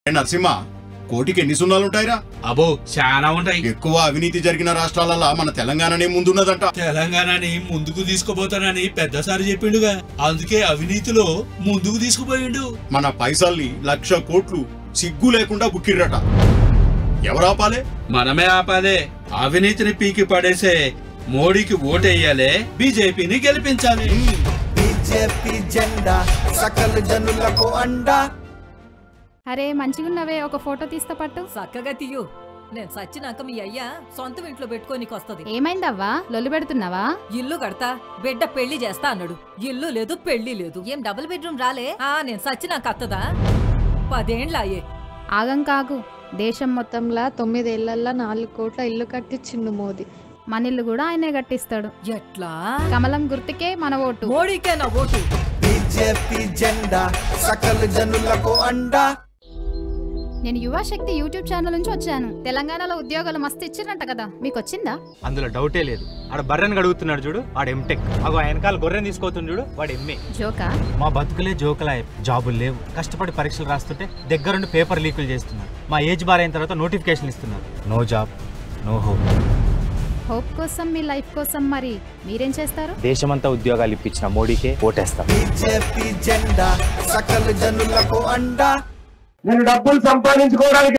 నరసింహ కోటికి ఎన్ని సున్నాలు ఉంటాయిరా అబో చాలా ఉంటాయి ఎక్కువ అవినీతి జరిగిన రాష్ట్రాలలో మన తెలంగాణనే ముందున్నదంట తెలంగాణని ముందుకు తీసుకుపోతానని పెద్దసారి చెప్పిండుగా అందుకే అవినీతిలో ముందుకు తీసుకుపోయిండు మన పైసల్ని లక్ష కోట్లు సిగ్గు లేకుండా బుక్కిర్రట ఎవరాపాలే మనమే ఆపాలే అవినీతిని పీకి పడేసే మోడీకి ఓటేయాలి బీజేపీని గెలిపించాలి బీజేపీ జెండా సకల జనులకు అండా అరే మంచిగున్నవే ఒక ఫోటో తీస్తా పట్టు చక్కగా తీయు నేను సచ్చినాక మీ అయ్యా సొంత ఇంట్లో పెట్టుకోనికి వస్తది ఏమైందవ్వా లొల్లి పెడుతున్నావా ఇల్లు కడతా బిడ్డ పెళ్లి చేస్తా అన్నాడు ఇల్లు లేదు పెళ్లి లేదు ఏం డబుల్ బెడ్రూమ్ రాలే ఆ నేను సచ్చినాక అత్తదా పదేండ్లాయే ఆగం కాగు దేశం మొత్తంలో తొమ్మిదేళ్లల్లో నాలుగు కోట్ల ఇల్లు కట్టించిండు మోదీ మన ఇల్లు కూడా ఆయనే కట్టిస్తాడు ఎట్లా కమలం గుర్తుకే మన ఓటు మోడీకే నా ఓటు బీజేపీ జెండా సకల జనులకు అండా నేను యువశక్తి యూట్యూబ్ ఛానల్ నుంచి వచ్చాను తెలంగాణలో ఉద్యోగాలు మస్తు ఇచ్చిరంట కదా మీకు వచ్చిందా అందులో డౌటే లేదు ఆడ బర్రెని గడుగుతున్నాడు చూడు వాడు ఎంటెక్ అగో ఆ వెనకాల గొర్రెని తీసుకొస్తుంది చూడు వాడు ఎంఏ జోకా మా బతుకులే జోకులా జాబులు లేవు కష్టపడి పరీక్షలు రాస్తుంటే దగ్గరుండి పేపర్ లీకులు చేస్తున్నారు మా ఏజ్ బార్ అయిన తర్వాత నోటిఫికేషన్ ఇస్తున్నారు no job no hope hope కోసం మీ లైఫ్ కోసం మరి మీరేం చేస్తారు దేశమంతా ఉద్యోగాలు ఇప్పించిన మోడీకే ఓటేస్తాం బీజేపీ జెండా సకల జనులకు అండా నేను డబ్బులు సంపాదించుకోవడానికి